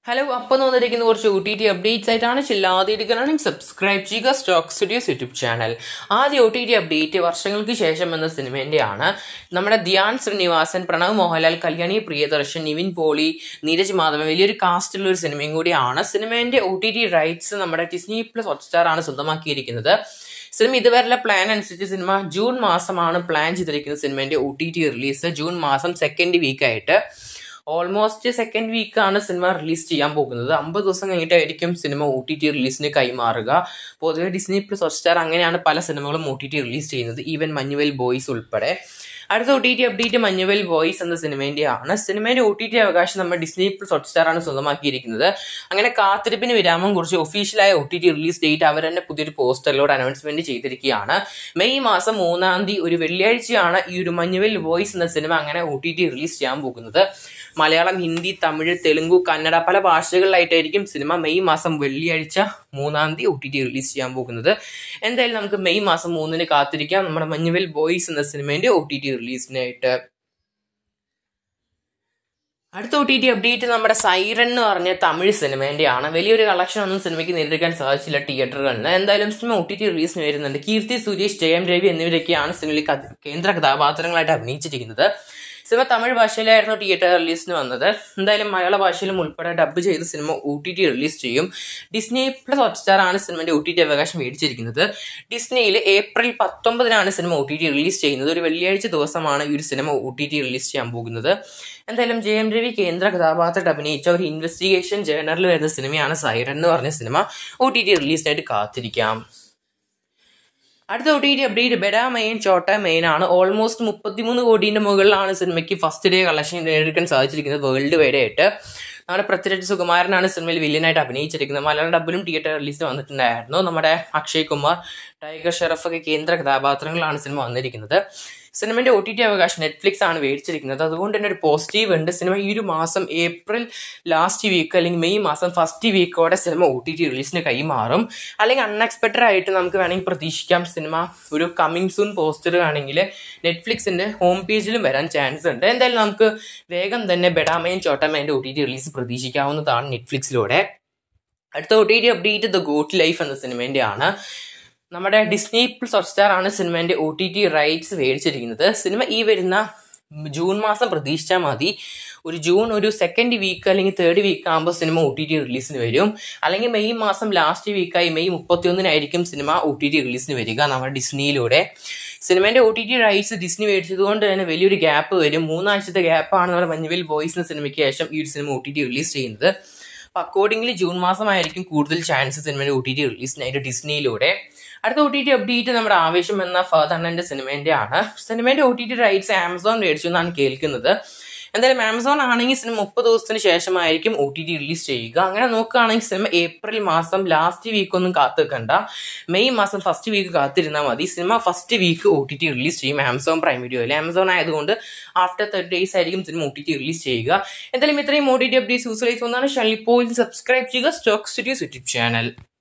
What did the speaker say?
hello അപ്പം വന്നിരിക്കുന്ന കുറച്ച് ഒ ടി ടി അപ്ഡേറ്റ്സ് ആയിട്ടാണ് ചില്ലാതിരിക്കുകയാണെങ്കിൽ സബ്സ്ക്രൈബ് ചെയ്യുക സ്റ്റോക്ക് സ്റ്റുഡിയോസ് യൂട്യൂബ് ചാനൽ ആദ്യ ഒ ടി ടി അപ്ഡേറ്റ് വർഷങ്ങൾക്ക് ശേഷം എന്ന സിനിമേൻ്റെയാണ് നമ്മുടെ ധ്യാൻ ശ്രീനിവാസൻ പ്രണവ് മോഹൻലാൽ കല്യാണി പ്രിയദർശൻ നിവിൻ പോളി നീരജ് മാധവൻ വലിയൊരു കാസ്റ്റുള്ള ഒരു സിനിമയും കൂടിയാണ് സിനിമേൻ്റെ ഒ ടി ടി റൈറ്റ്സ് നമ്മുടെ ഡിസ്നി പ്ലസ് ഹോട്ട്സ്റ്റാർ ആണ് സ്വന്തമാക്കിയിരിക്കുന്നത് സിനിമ ഇതുവരെയുള്ള പ്ലാൻ അനുസരിച്ച് സിനിമ ജൂൺ മാസമാണ് പ്ലാൻ ചെയ്തിരിക്കുന്നത് സിനിമേൻ്റെ O T T release June മാസം സെക്കൻഡ് വീക്കായിട്ട് ഓൾമോസ്റ്റ് സെക്കൻഡ് വീക്കാണ് സിനിമ റിലീസ് ചെയ്യാൻ പോകുന്നത് അമ്പത് ദിവസം കഴിഞ്ഞിട്ടായിരിക്കും സിനിമ ഒ ടി ടി റിലീസിന് കൈമാറുക പൊതുവെ ഡിസ്നി പ്ലസ് ഹോട്ട്സ്റ്റാർ അങ്ങനെയാണ് പല സിനിമകളും ഒ ടി ടി റിലീസ് ചെയ്യുന്നത് ഈവൻ മഞ്ഞുവൽ ബോയ്സ് ഉൾപ്പെടെ അടുത്ത O T T update Manjummel boys എന്ന സിനിമേൻ്റെയാണ് സിനിമയുടെ ഒ ടി ടി അവകാശം നമ്മൾ ഡിസ്നി പ്ലസ് ഹോട്ട്സ്റ്റാർ ആണ് സ്വന്തമാക്കിയിരിക്കുന്നത് അങ്ങനെ കാത്തിരിപ്പിന് വിരാമം കുറിച്ച് ഒഫീഷ്യലായ O T T release date അവർ തന്നെ പുതിയൊരു പോസ്റ്ററിലൂടെ അനൗൺസ്മെന്റ് ചെയ്തിരിക്കുകയാണ് മെയ് മാസം മൂന്നാം തീയതി ഒരു വെള്ളിയാഴ്ചയാണ് ഈ ഒരു മഞ്ഞുവൽ വോയിസ് എന്ന സിനിമ അങ്ങനെ ഒ ടി ടി റിലീസ് ചെയ്യാൻ പോകുന്നത് മലയാളം ഹിന്ദി തമിഴ് തെലുങ്കു കന്നഡ പല ഭാഷകളിലായിട്ടായിരിക്കും സിനിമ മെയ് മാസം വെള്ളിയാഴ്ച മൂന്നാം തീയതി ഒ ടി ടി റിലീസ് ചെയ്യാൻ പോകുന്നത് എന്തായാലും നമുക്ക് മെയ് മാസം മൂന്നിന് കാത്തിരിക്കാം നമ്മുടെ മഞ്ഞുവൽ ബോയ്സ് എന്ന സിനിമേന്റെ ഒ ടി ടി റിലീസിനായിട്ട് അടുത്ത ഒ ടി ടി അപ്ഡേറ്റ് നമ്മുടെ സൈറൻ എന്ന് പറഞ്ഞ തമിഴ് സിനിമേന്റെയാണ് വലിയൊരു കളക്ഷൻ ഒന്നും സിനിമയ്ക്ക് നേരിടാൻ സാധിച്ചില്ല തിയേറ്ററുകളിൽ എന്തായാലും സിനിമ ഒ ടി ടി റിലീസിന് വരുന്നുണ്ട് കീർത്തി സുരേഷ് ജയം രവി എന്നിവരൊക്കെയാണ് സിനിമയിൽ കേന്ദ്ര കഥാപാത്രങ്ങളായിട്ട് അഭിനയിച്ചിരിക്കുന്നത് സിനിമ തമിഴ് ഭാഷയിലായിരുന്നു തിയേറ്റർ റിലീസിന് വന്നത് എന്തായാലും മലയാള ഭാഷയിലും ഉൾപ്പെടെ ഡബ് ചെയ്ത് സിനിമ ഒ ടി ടി റിലീസ് ചെയ്യും ഡിസ്നി പ്ലസ് ഹോട്ട്സ്റ്റാർ ആണ് സിനിമയുടെ ഒ ടി ടി അവകാശം മേടിച്ചിരിക്കുന്നത് ഡിസ്നിയിൽ ഏപ്രിൽ പത്തൊമ്പതിനാണ് സിനിമ ഒ ടി ടി റിലീസ് ചെയ്യുന്നത് ഒരു വെള്ളിയാഴ്ച ദിവസമാണ് ഈ ഒരു സിനിമ ഒ ടി ടി റിലീസ് ചെയ്യാൻ പോകുന്നത് എന്തായാലും ജയം രവി കേന്ദ്ര കഥാപാത്രത്തിൽ അഭിനയിച്ച ഒരു ഇൻവെസ്റ്റിഗേഷൻ ജേണറിൽ വരുന്ന സിനിമയാണ് സൈറൻ എന്ന് പറഞ്ഞ സിനിമ ഒ ടി ടി റിലീസിനായിട്ട് കാത്തിരിക്കാം അടുത്ത O T T update Bade Miyan Chote Miyan ആണ് ഓൾമോസ്റ്റ് മുപ്പത്തിമൂന്ന് കോടിയുടെ മുകളിലാണ് സിനിമയ്ക്ക് ഫസ്റ്റ് ഡേ കളക്ഷൻ നേടിയെടുക്കാൻ സാധിച്ചിരിക്കുന്നത് വേൾഡ് വൈഡ് ആയിട്ട് നമ്മുടെ പൃഥ്വിരാജ് സുകുമാരനാണ് സിനിമയിൽ വില്ലനായിട്ട് അഭിനയിച്ചിരിക്കുന്നത് മലയാള ഡബിലും തിയേറ്റർ റിലീസ് വന്നിട്ടുണ്ടായിരുന്നു നമ്മുടെ അക്ഷയ് കുമാർ ടൈഗർ ഷെറഫ് ഒക്കെ കേന്ദ്ര കഥാപാത്രങ്ങളാണ് സിനിമ വന്നിരിക്കുന്നത് സിനിമയുടെ ഒ ടി ടി അവകാശം നെറ്റ്ഫ്ലിക്സ് ആണ് മേടിച്ചിരിക്കുന്നത് അതുകൊണ്ട് തന്നെ ഒരു പോസിറ്റീവ് ഉണ്ട് സിനിമ ഈ ഒരു മാസം ഏപ്രിൽ ലാസ്റ്റ് വീക്ക് അല്ലെങ്കിൽ മെയ് മാസം ഫസ്റ്റ് വീക്കോടെ സിനിമ ഒ ടി ടി റിലീസിന് കൈമാറും അല്ലെങ്കിൽ അൺഎക്സ്പെക്റ്റഡ് ആയിട്ട് നമുക്ക് വേണമെങ്കിൽ പ്രതീക്ഷിക്കാം സിനിമ ഒരു കമ്മിങ് സൂൺ പോസ്റ്റർ ആണെങ്കിൽ നെറ്റ്ഫ്ലിക്സിന്റെ ഹോം പേജിലും വരാൻ ചാൻസ് ഉണ്ട് എന്തായാലും നമുക്ക് വേഗം തന്നെ ബെഡാമയും ചോട്ടാമേൻ്റെ ഒ ടി ടി റിലീസ് പ്രതീക്ഷിക്കാവുന്നതാണ് നെറ്റ്ഫ്ലിക്സിലൂടെ അടുത്ത O T T update the goat life എന്ന സിനിമേൻ്റെ ആണ് നമ്മുടെ ഡിസ്നി പ്ലസ് ഹോട്ട്സ്റ്റാർ ആണ് സിനിമേൻ്റെ ഒ ടി ടി റൈറ്റ്സ് മേടിച്ചിരിക്കുന്നത് സിനിമ ഈ വരുന്ന ജൂൺ മാസം പ്രതീക്ഷിച്ചാൽ മതി ഒരു ജൂൺ ഒരു സെക്കൻഡ് വീക്ക് അല്ലെങ്കിൽ തേർഡ് വീക്ക് ആകുമ്പോൾ സിനിമ ഒ ടി ടി റിലീസിന് വരും അല്ലെങ്കിൽ മെയ് മാസം ലാസ്റ്റ് വീക്കായി മെയ് മുപ്പത്തിയൊന്നിനായിരിക്കും സിനിമ ഒ ടി ടി റിലീസിന് വരിക നമ്മുടെ ഡിസ്നിയിലൂടെ സിനിമേൻ്റെ O T T rights Disney മേടിച്ചതുകൊണ്ട് തന്നെ വലിയൊരു ഗ്യാപ്പ് വരും മൂന്നാഴ്ചത്തെ ഗ്യാപ്പാണ് നമ്മുടെ മഞ്ഞുവിൽ ബോയ്സ് എന്ന സിനിമയ്ക്ക് ശേഷം ഈ ഒരു സിനിമ ഒ ടി ടി റിലീസ് ചെയ്യുന്നത് അപ്പോൾ അക്കോർഡിംഗ്ലി ജൂൺ മാസമായിരിക്കും കൂടുതൽ ചാൻസ് സിനിമയുടെ ഒ ടി ടി റിലീസിനായിട്ട് ഡിസ്നിയിലൂടെ അടുത്ത ഒ ടി ടി അപ്ഡേറ്റ് നമ്മുടെ ആവേശം എന്ന ഫാദണ്ണന്റെ സിനിമേന്റെ ആണ് സിനിമേന്റെ O T T rights Amazon മേടിച്ചു എന്നാണ് കേൾക്കുന്നത് എന്തായാലും ആമസോൺ ആണെങ്കിൽ സിനിമ മുപ്പത് ദിവസത്തിന് ശേഷമായിരിക്കും ഒ ടി ടി റിലീസ് ചെയ്യുക അങ്ങനെ നോക്കുകയാണെങ്കിൽ സിനിമ ഏപ്രിൽ മാസം ലാസ്റ്റ് വീക്ക് ഒന്നും കാത്തു വെക്കണ്ട മെയ് മാസം ഫസ്റ്റ് വീക്ക് കാത്തിരുന്നാൽ മതി സിനിമ first week O T T release ചെയ്യും ആമസോൺ പ്രൈം വീഡിയോയിൽ ആമസോൺ ആയതുകൊണ്ട് ആഫ്റ്റർ തേർട്ടി ഡേയ്സ് ആയിരിക്കും സിനിമ ഒ ടി ടി റിലീസ് ചെയ്യുക എന്തായാലും ഇത്രയും ഒ ടി ടി അപ്ഡേറ്റ്സ് യൂസ് ഒന്നാണ് ഷാനൽ ഇപ്പോൾ സബ്സ്ക്രൈബ് ചെയ്യുക സ്റ്റോക്ക് സ്റ്റുഡിയോസ് യൂട്യൂബ് ചാനൽ